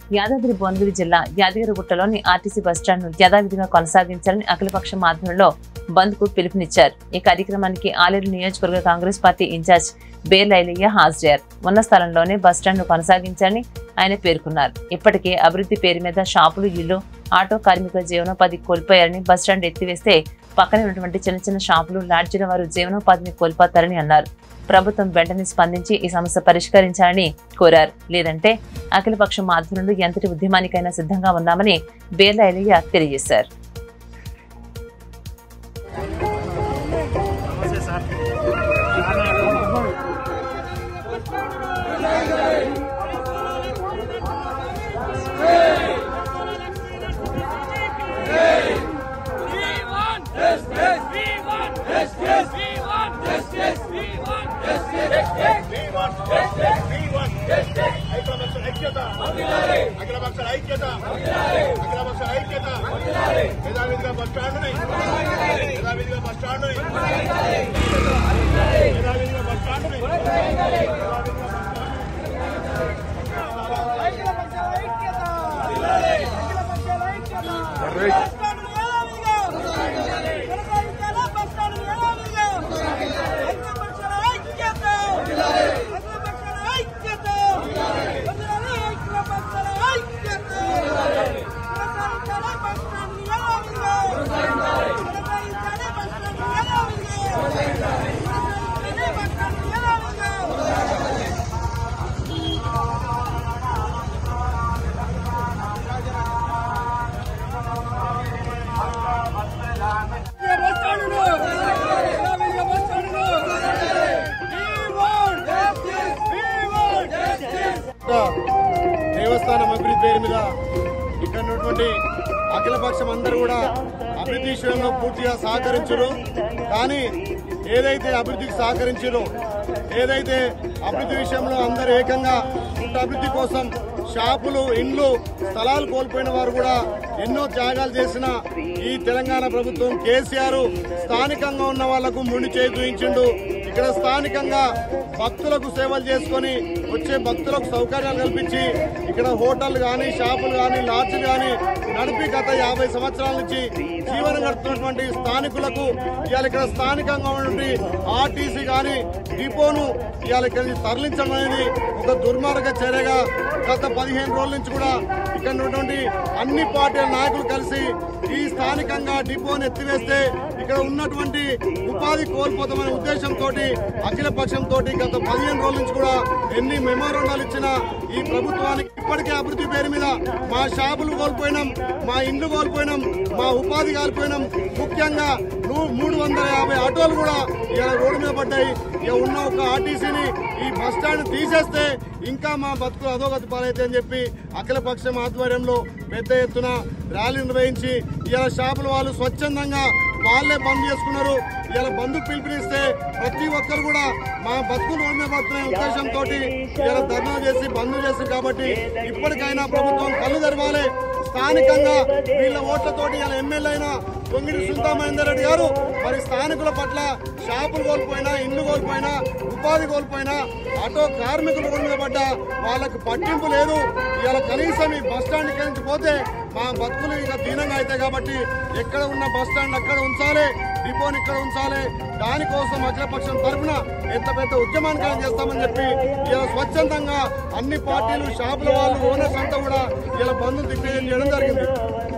యాదాద్రి భువనగిరి జిల్లా యాదగిరిగుట్టలోని RTC bus stand ను యథావిధిగా కొనసాగించాలని అఖిలపక్షం ఆధ్వర్యంలో బంద్ కు పిలుపునిచ్చారు ఈ కార్యక్రమానికి ఆలేరు నియోజకవర్గ కాంగ్రెస్ పార్టీ ఇన్ఛార్జ్ బేర్లైలయ్య హాజరయ్యారు ఉన్న స్థలంలోనే బస్టాండ్ ను కొనసాగించాలని ఆయన పేర్కొన్నారు ఇప్పటికే అభివృద్ధి పేరు మీద షాపులు ఇల్లు ఆటో కార్మికుల జీవనోపాధి కోల్పోయారని బస్టాండ్ ఎత్తివేస్తే పక్కనే ఉన్నటువంటి చిన్న చిన్న షాపులు లాడ్జీల వారు జీవనోపాధిని కోల్పోతారని అన్నారు ప్రభుత్వం వెంటనే స్పందించి ఈ సమస్య పరిష్కరించాలని కోరారు లేదంటే అఖిలపక్షం ఆధ్వర్యంలో ఎంతటి ఉద్యమానికైనా సిద్ధంగా ఉన్నామని బేర్ల ఎలయ్య తెలియజేశారు We want justice. We want justice. We want justice. We want justice. We want justice. We want justice. అఖిలపక్ష ఐక్యత అఖిలపక్ష ఐక్యత అఖిలపక్ష ఐక్యత యథావిధిగా బస్ స్టాండ్ యథావిధిగా బస్ స్టాండ్ యథావిధిగా బస్ స్టాండ్ దేవస్థానం అభివృద్ధి పేరు మీద ఇక్కడ ఉన్నటువంటి అఖిలపక్షం అందరూ కూడా అభివృద్ధి విషయంలో పూర్తిగా సహకరించరు కానీ ఏదైతే అభివృద్ధికి సహకరించారో ఏదైతే అభివృద్ధి విషయంలో అందరూ ఏకంగా ఇంటి అభివృద్ధి కోసం షాపులు ఇండ్లు స్థలాలు కోల్పోయిన వారు కూడా ఎన్నో త్యాగాలు చేసిన ఈ తెలంగాణ ప్రభుత్వం కేసీఆర్ స్థానికంగా ఉన్న వాళ్లకు ముండి చేయి చూయించిండు ఇక్కడ స్థానికంగా భక్తులకు సేవలు చేసుకొని వచ్చే భక్తులకు సౌకర్యాలు కల్పించి ఇక్కడ హోటల్ కానీ షాపులు కానీ లాడ్జ్లు కానీ నడిపి గత యాభై సంవత్సరాల నుంచి జీవనం గడుపుతున్నటువంటి స్థానికులకు ఇవాళ ఇక్కడ స్థానికంగా ఉన్నటువంటి ఆర్టీసీ కానీ డిపోను ఇవాళ ఇక్కడ నుంచి తరలించడం అనేది ఒక దుర్మార్గ చర్యగా గత పదిహేను రోజుల నుంచి కూడా ఇక్కడ ఉన్నటువంటి అన్ని పార్టీల నాయకులు కలిసి ఈ స్థానికంగా డిపోను ఎత్తివేస్తే ఇక్కడ ఉన్నటువంటి ఉపాధి కోల్పోతామనే ఉద్దేశంతో అఖిల పక్షంతో గత పదిహేను రోజుల నుంచి కూడా ఎన్ని మెమోరాండాలు ఇచ్చిన ఈ ప్రభుత్వానికి ఇప్పటికే అభివృద్ధి పేరు మీద మా షాపులు కోల్పోయినాం మా ఇండ్లు కోల్పోయినాం మా ఉపాధి కోల్పోయినాం ముఖ్యంగా ను- మూడు వందల యాభై ఆటోలు కూడా ఇలా రోడ్డు మీద పడ్డాయి ఇక ఉన్న ఒక ఆర్టీసీని ఈ బస్ స్టాండ్ తీసేస్తే ఇంకా మా బతుకులు అధోగతి పాలైతే అని చెప్పి అఖిల పక్షం ఆధ్వర్యంలో పెద్ద ఎత్తున ర్యాలీ నిర్వహించి ఇలా షాపుల వాళ్ళు స్వచ్ఛందంగా వాళ్ళే బంద్ చేసుకున్నారు ఇలా బంధుకు పిలుపునిస్తే ప్రతి ఒక్కరు కూడా మా బతుకులు ఉన్న బతుకునే ఉద్దేశంతో ఇలా ధర్నా చేసి బంద్ చేసి కాబట్టి ఇప్పటికైనా ప్రభుత్వం కళ్ళు తెరవాలి స్థానికంగా వీళ్ళ ఓట్లతోటి ఇలా ఎమ్మెల్యే అయిన పొంగిడి సుల్తా మహేందర్ రెడ్డి గారు మరి స్థానికుల పట్ల షాపులు కోల్పోయినా ఇండ్లు కోల్పోయినా ఉపాధి కోల్పోయినా ఆటో కార్మికులు రోడ్డు మీద పడ్డ వాళ్ళకు పట్టింపు లేదు ఇలా కనీసం ఈ బస్ స్టాండ్ ఇక్కడి నుంచి పోతే మా బతుకులు ఇక దీనంగా అవుతాయి కాబట్టి ఎక్కడ ఉన్న బస్ స్టాండ్ అక్కడ ఉంచాలి డిపోని ఇక్కడ ఉంచాలి దానికోసం అఖిలపక్షం తరఫున ఎంత పెద్ద ఉద్యమానికి చేస్తామని చెప్పి ఇలా స్వచ్ఛందంగా అన్ని పార్టీలు షాపుల వాళ్ళు ఓనర్స్ అంతా కూడా ఇలా బంధులు దిగ్విజయం చేయడం జరిగింది